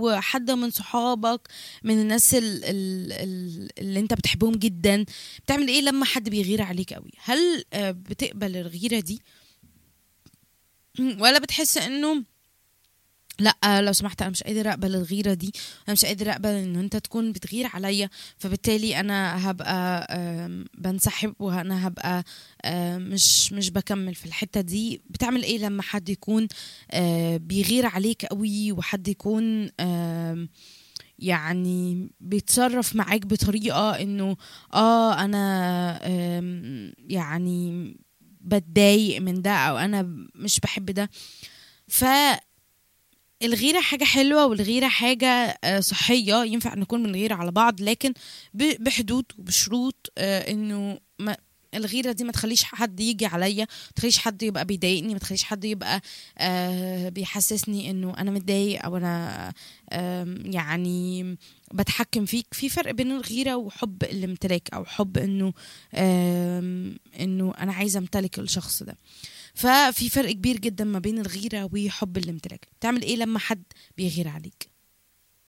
او حد من صحابك من الناس ال- ال- ال- اللي انت بتحبهم جدا بتعمل ايه لما حد بيغير عليك قوي هل آه، بتقبل الغيرة دي ولا بتحس انه لا لو سمحت انا مش قادر اقبل الغيره دي انا مش قادر اقبل ان انت تكون بتغير عليا فبالتالي انا هبقى آم، بنسحب وانا هبقى آم، مش مش بكمل في الحته دي بتعمل ايه لما حد يكون آه، بيغير عليك قوي وحد يكون آم، يعني بيتصرف معاك بطريقه انه اه انا آم، يعني بتضايق من ده او انا مش بحب ده ف الغيرة حاجة حلوة والغيرة حاجة آه، صحية ينفع نكون بنغير على بعض لكن ب- بحدود وبشروط آه، انه ما الغيرة دي ما تخليش حد يجي عليا ما تخليش حد يبقى بيضايقني ما تخليش حد يبقى آه بيحسسني انه انا متضايق او انا آم، يعني بتحكم فيك في فرق بين الغيرة وحب الامتلاك او حب انه آم، انه انا عايزة امتلك الشخص ده ففي فرق كبير جدا ما بين الغيرة وحب الامتلاك تعمل ايه لما حد بيغير عليك